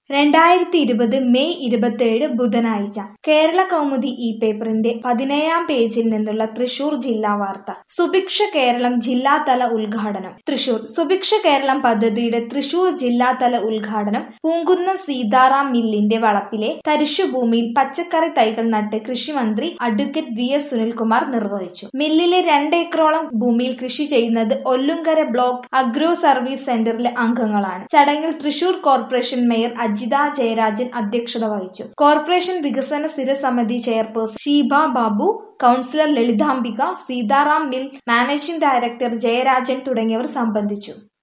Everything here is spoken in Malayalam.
രണ്ടായിരത്തി ഇരുപത് മെയ് ഇരുപത്തിയേഴ് ബുധനാഴ്ച കേരള കൗമുദി ഈ പേപ്പറിന്റെ പതിനേഴാം പേജിൽ നിന്നുള്ള തൃശൂർ ജില്ലാ വാർത്ത സുഭിക്ഷ കേരളം ജില്ലാതല ഉദ്ഘാടനം തൃശൂർ സുഭിക്ഷ കേരളം പദ്ധതിയുടെ തൃശൂർ ജില്ലാതല ഉദ്ഘാടനം പൂങ്കുന്നം സീതാറാം മില്ലിന്റെ വളപ്പിലെ തരിശുഭൂമിയിൽ പച്ചക്കറി തൈകൾ നട്ട് കൃഷിമന്ത്രി അഡ്വക്കേറ്റ് വി എസ് സുനിൽകുമാർ നിർവഹിച്ചു മില്ലിലെ രണ്ടേക്കറോളം ഭൂമിയിൽ കൃഷി ചെയ്യുന്നത് ഒല്ലുങ്കര ബ്ലോക്ക് അഗ്രോ സർവീസ് സെന്ററിലെ അംഗങ്ങളാണ് ചടങ്ങിൽ തൃശൂർ കോർപ്പറേഷൻ മേയർ അജിത ജയരാജൻ അധ്യക്ഷത വഹിച്ചു കോർപ്പറേഷൻ വികസന സ്ഥിരസമിതി chairperson Sheeba Babu councillor Lalithambika Seetharam mill managing director Jayarajan തുടങ്ങിയവർ സംബന്ധിച്ചു